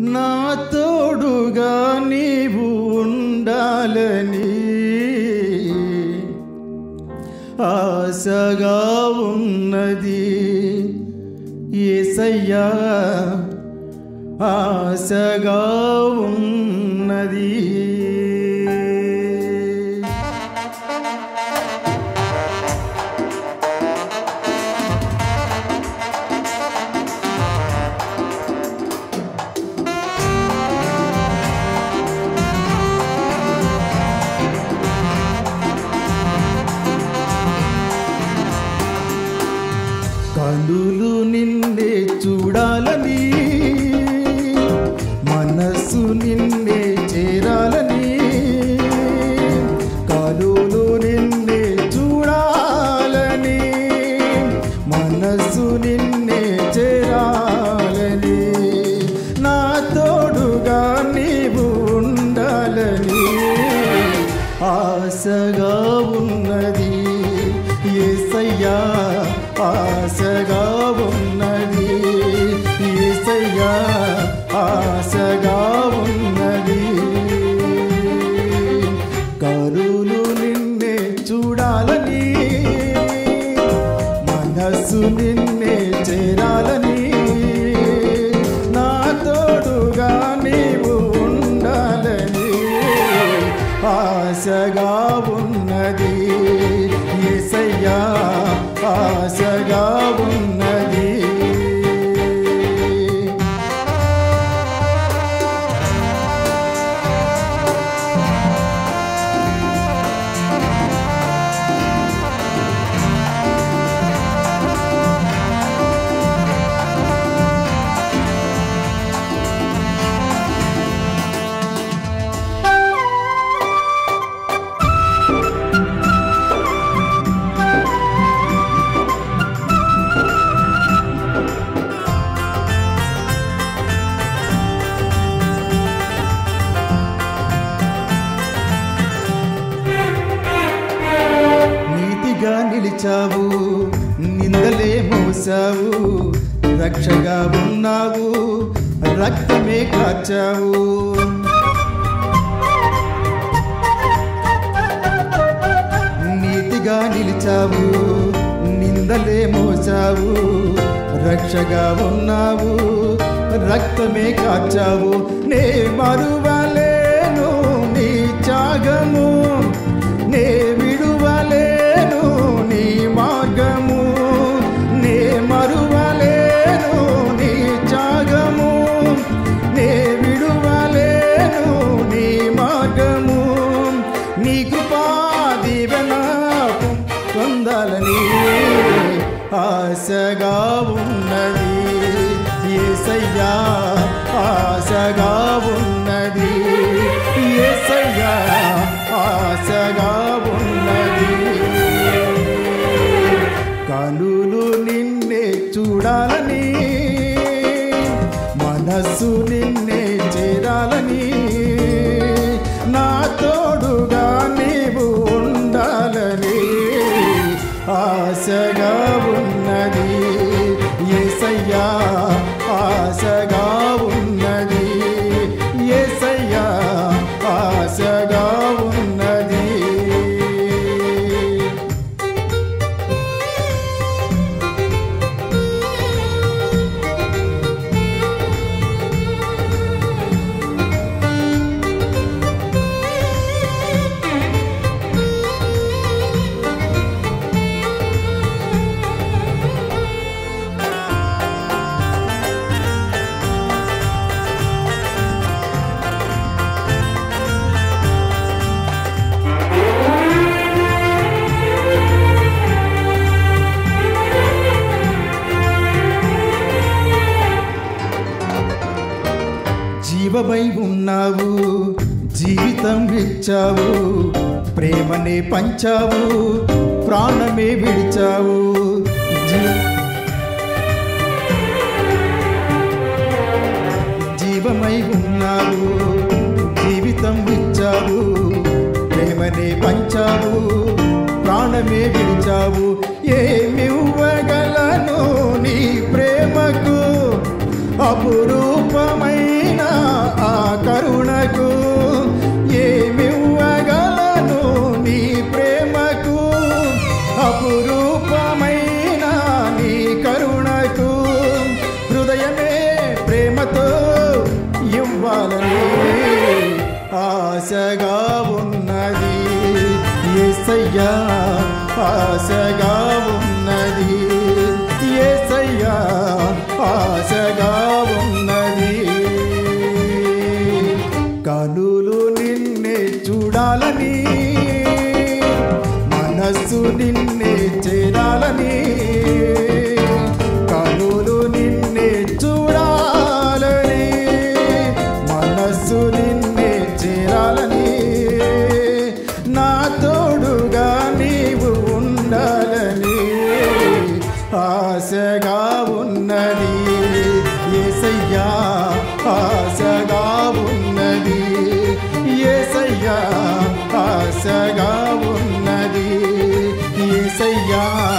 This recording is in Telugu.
నా తోడుగా నీవు ఉండాలని ఆశగా ఉన్నది ఏసయ్యా ఆశగా ఉన్నది కనులు నిన్నే చూడాలని మనస్సు నిన్నే చేరాలని కనులు నిన్నే చూడాలని మనస్సు నిన్నే చేరాలని నా తోడుగా నీవు ఉండాలని ఆశగా ఉన్నది ఏసయ్యా ఆశగా ఉన్నది ఏసయ్యా ఆశగా ఉన్నది కరులు నిన్నే చూడాలని మనస్సు నిన్నే చేరాలని నా తోడుగా నీవు ఉండాలని ఆశగా ఉన్నది ఏసయ్యా ఆశగా ఉన్నది నీతిగా నిలిచావు నిందలే మోసావు రక్షగా ఉన్నావు రక్తమే కాచావు నీతిగా నిలిచావు నిందలే మోసావు రక్షగా ఉన్నావు రక్తమే కాచావు నే మరువలేను నీ త్యాగము నే విడువలేను నీ మార్గము నే మరువలేను నీ త్యాగము నే విడువలేను నీ మార్గము నీ కృపా దీవెన పొందాలని ఆశగా ఉన్నది ఏసయ్యా ఆశగా ఉన్నది ఏసయ్యా ఆశగా ఉన్నది కనులు నిన్నే చూడాలని మనస్సు నిన్నే చేరాలని నా తోడుగా నీవు ఉండాలని ఆశగా ఉన్నది ఏసయ్యా ఆశగా ఉన్నది ఏసయ్యా ఆశగా ఉన్నది జీవమై ఉన్నావు జీవితం ఇచ్చావు ప్రేమనే పంచావు ప్రాణమే విడిచావు జీ- జీవమై ఉన్నావు జీవితం ఇచ్చావు ప్రేమనే పంచావు ప్రాణమే విడిచావు ఏమివ్వగలను నీ ప్రేమకు అపురూపమైన నాతో ఇవ్వాలని ఆశగా ఉన్నది ఏసయ్యా ఆశగా ఉన్నది ఏసయ్యా ఆశగా ఉన్నది కనులు నిన్నే చూడాలని మనస్సు నిన్నే చేరాలని కనులు నిన్నే చూడాలని మనస్సు నిన్నే చేరాలని నా తోడుగా నీవు ఉండాలని ఆశగా ఉన్నది ఏసయ్యా ఆశగా ఉన్నది ఏసయ్యా ఆశగా ఉన్నది ఏసయ్యా